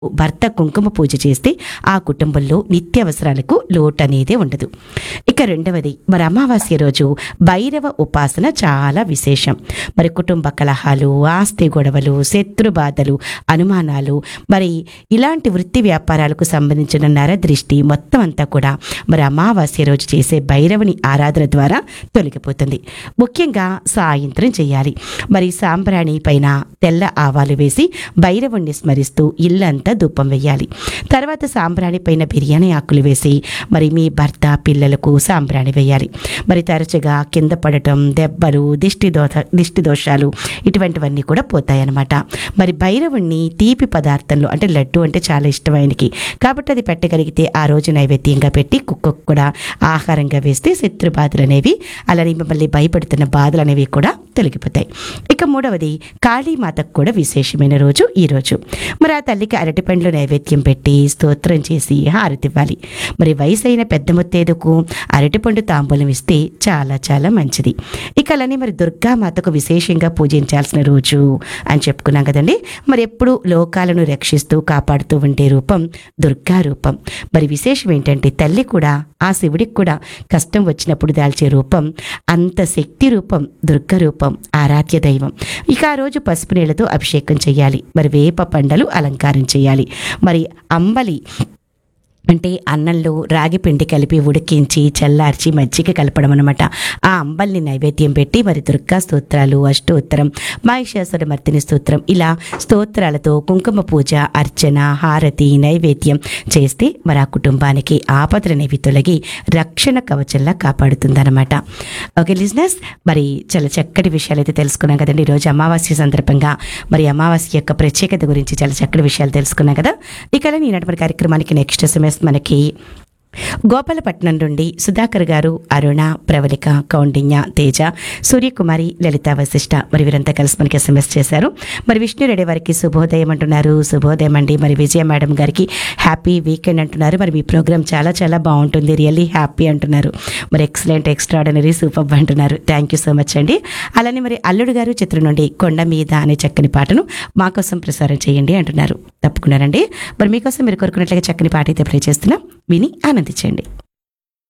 భర్త కుంకుమ పూజ చేస్తే ఆ కుటుంబంలో నిత్యావసరాలకు లోటు అనేది ఉండదు ఇక రెండవది మరి అమావాస్య రోజు భైరవ ఉపాసన చాలా విశేషం మరి కుటుంబ కలహాలు ఆస్తి గొడవలు శత్రు బాధలు అనుమానాలు మరి ఇలాంటి వృత్తి వ్యాపారాలకు సంబంధించిన నరదృష్టి మొత్తం అంతా కూడా మరి అమావాస్య రోజు చేసే భైరవుని ఆరాధన ద్వారా తొలగిపోతుంది ముఖ్యంగా సాయంత్రం చేయాలి మరి సాంబ్రాణి పైన తెల్ల ఆవాలు వేసి భైరవుణ్ణి స్మరిస్తూ ఇల్లంతా ధూపం వేయాలి తర్వాత సాంబ్రాణి పైన బిర్యానీ ఆకులు వేసి మరి మీ భర్త పిల్లలకు సాంబ్రాణి వేయాలి మరి తరచుగా కింద పడటం దెబ్బలు దిష్టి దోష దిష్టి దోషాలు ఇటువంటివన్నీ కూడా పోతాయన్నమాట మరి భైరవుణ్ణి తీపి పదార్థంలో అంటే లడ్డు అంటే చాలా ఇష్టం ఆయనకి కాబట్టి అది పెట్టగలిగితే ఆ రోజు నైవేద్యంగా పెట్టి కుక్కకు కూడా ఆహారంగా వేస్తే శత్రు బాధలు అనేవి అలానే మిమ్మల్ని భయపెడుతున్న బాధలు అనేవి కూడా తొలగిపోతాయి ఇక మూడవది కాళీమాతకు కూడా విశేషమైన రోజు ఈ రోజు మరి ఆ తల్లికి అరటిపండ్లు నైవేద్యం పెట్టి స్తోత్రం చేసి హారతివ్వాలి మరి వయసు అయిన పెద్ద ముత్తేదుకు అరటిపండు తాంబూలం ఇస్తే చాలా చాలా మంచిది ఇక అలానే మరి దుర్గామాతకు విశేషంగా పూజించాల్సిన రోజు అని చెప్పుకున్నాం కదండి మరి ఎప్పుడు లోకాలను రక్షిస్తూ కాపాడుతూ ఉండే రూపం దుర్గా రూపం మరి విశేషం ఏంటంటే తల్లి కూడా ఆ శివుడికి కూడా కష్టం వచ్చినప్పుడు దాల్చే రూపం అంత శక్తి రూపం దుర్గ రూపం ఆరాధ్య దైవం ఇక ఆ రోజు పసుపు నీళ్లతో అభిషేకం చేయాలి మరి వేప పండలు అలంకారం చేయాలి మరి అంబలి అంటే అన్నంలో రాగి పిండి కలిపి ఉడికించి చల్లార్చి మజ్జిగ కలపడం అనమాట ఆ అంబల్ని నైవేద్యం పెట్టి మరి దుర్గా స్తోత్రాలు అష్టోత్తరం మహిషాసుర మర్తిని స్తోత్రం ఇలా స్తోత్రాలతో కుంకుమ పూజ అర్చన హారతి నైవేద్యం చేస్తే మరి ఆ కుటుంబానికి ఆపదలనేవి తొలగి రక్షణ కవచంలా కాపాడుతుందన్నమాట ఓకే లిజినెస్ మరి చాలా చక్కటి విషయాలు అయితే తెలుసుకున్నాం కదండి ఈరోజు అమావాస్య సందర్భంగా మరి అమావాస్య యొక్క ప్రత్యేకత గురించి చాలా చక్కటి విషయాలు తెలుసుకున్నాం కదా ఇక ఈనాటి మన కార్యక్రమానికి నెక్స్ట్ ఎస్ఎంఎస్ మనకి గోపాలపట్నం నుండి సుధాకర్ గారు అరుణ ప్రవళిక కౌండిన్య తేజ సూర్యకుమారి లలిత వశిష్ట మరి వీరంతా కలిసి మనకి ఎస్ఎంఎస్ చేశారు మరి విష్ణు రెడ్డి వారికి శుభోదయం అంటున్నారు శుభోదయం అండి మరి విజయ మేడం గారికి హ్యాపీ వీకెండ్ అంటున్నారు మరి మీ ప్రోగ్రామ్ చాలా చాలా బాగుంటుంది రియల్లీ హ్యాపీ అంటున్నారు మరి ఎక్సలెంట్ ఎక్స్ట్రాడనరీ సూపర్ అంటున్నారు థ్యాంక్ యూ సో మచ్ అండి అలానే మరి అల్లుడు గారు చిత్రం నుండి కొండ మీద అనే చక్కని పాటను మా కోసం ప్రసారం చేయండి అంటున్నారు తప్పుకున్నారండి మరి మీకోసం మీరు కోరుకున్నట్లుగా చక్కని పాట అయితే ప్లే చేస్తున్నాం విని ఆనందించండి